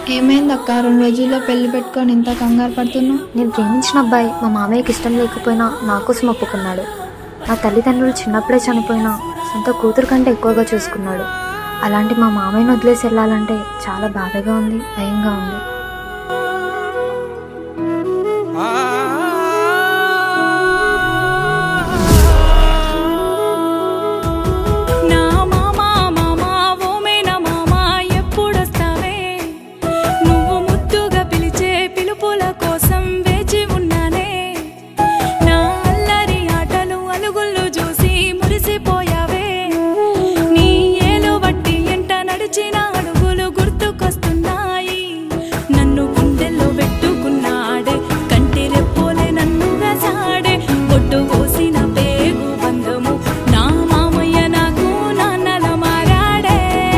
ఏమైంది అక్క రెండు రోజుల్లో పెళ్లి పెట్టుకొని ఇంత కంగారు పడుతున్నావు నేను ప్రేమించిన అబ్బాయి మా మామయ్యకి ఇష్టం లేకపోయినా నా కోసం ఒప్పుకున్నాడు నా తల్లిదండ్రులు చిన్నప్పుడే చనిపోయినా సొంత కూతురు కంటే ఎక్కువగా చూసుకున్నాడు అలాంటి మా మామయ్యను వదిలేసి వెళ్ళాలంటే చాలా బాధగా ఉంది భయంగా ఉంది నా మామా మామా ఓ మేనా మామా ఎప్పుడొస్తావే నువ్వు ముద్దుగా పిలిచే పిలుపుల కోసం వేచి ఉన్నానే నా అల్లరి ఆటలు అలుగుళ్ళు చూసి మురిసిపోయావే నీ ఏలు బట్టి ఎంట నడిచిన అడుగులు గుర్తుకొస్తున్నాయి నన్ను గుండెల్లో పెట్టుకున్నాడే కంటి రెప్పోలే నన్ను వేసాడే పొట్టు కోసిన పేగు బంధము నా మామయ్య నాకు నాన్నల మారాడే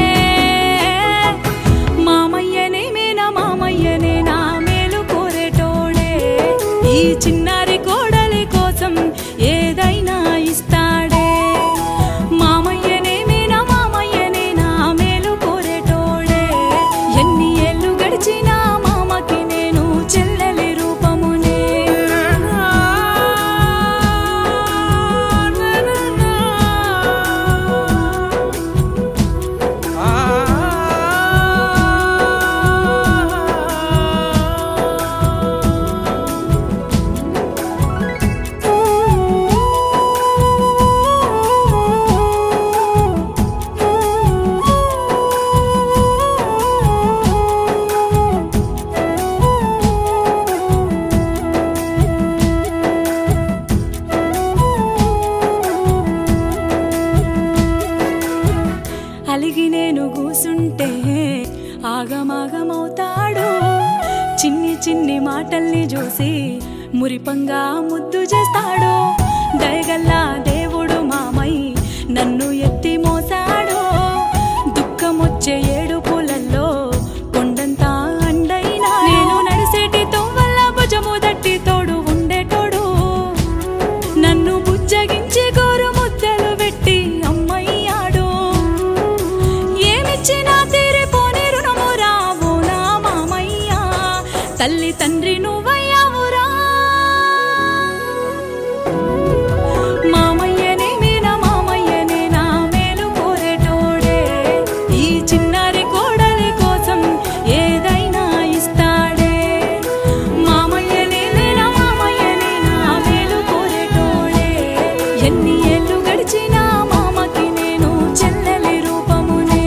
మామయ్యనే మేనా మామయ్యనే నా మేలు కోరేటోడే ఈ చిన్నారి కోడలి కోసం ఏదైనా ఇస్తాడే మామయ్యనే మేనా మామయ్యనే నా మేలు కోరేటోడే ఎన్ని ఏళ్ళు గడిచినా మామకి నేను చెల్లెలి రూపమునే అలిగి నేను కూసుంటే ఆగమాగమవుతాడు చిన్ని చిన్ని మాటల్ని చూసి మురిపంగా ముద్దు చేస్తాడు దయగల్లా దేవుడు మామై నన్ను ఎత్తి మోసాడు దుఃఖమొచ్చే ఏడుపులల్లో కొండంతా అండైనా నేను నడిసేటి తోవల్ల భుజము దట్టి తోడు ఉండేటోడు నన్ను బుజ్జగించి గోరు ముద్దలు పెట్టి అమ్మయ్యాడు ఏమిచ్చినా తీరిపోని రుణము రావు నా మామయ్య తల్లి తండ్రి నువ్వయ్యావురా మామయ్యనే మీనా మామయ్యనే నా మేలు కోరేటోడే ఈ చిన్నారి కోడలి కోసం ఏదైనా ఇస్తాడే మామయ్యనే లేనా మామయ్యనే నా మేలు కోరేటోడే ఎన్ని ఏళ్ళు గడిచినా మామకి నేను చెల్లెలి రూపమునే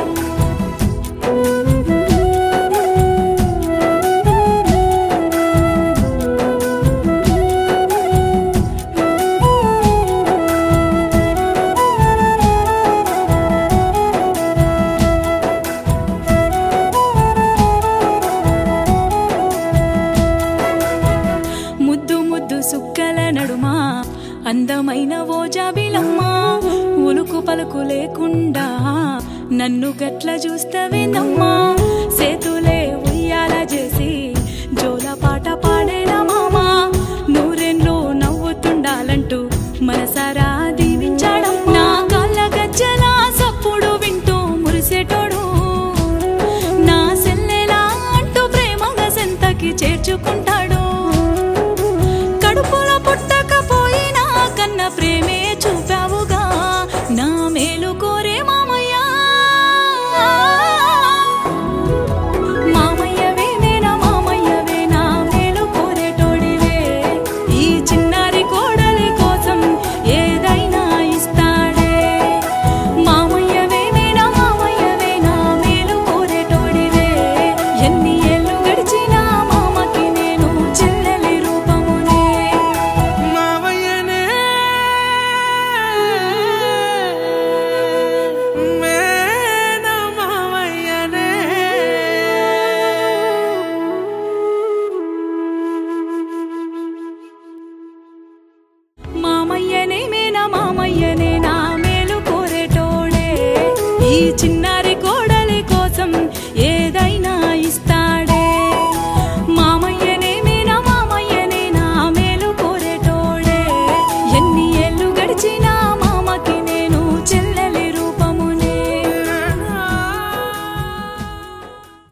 ముద్దు ముద్దు సుక్కల నడుమ అందమైన ఓ జాబిలమ్మ ఉలుకు పలుకు లేకుండా నన్ను గట్ల చూస్తవేందమ్మా సేతులే ఉయ్యాల చేసి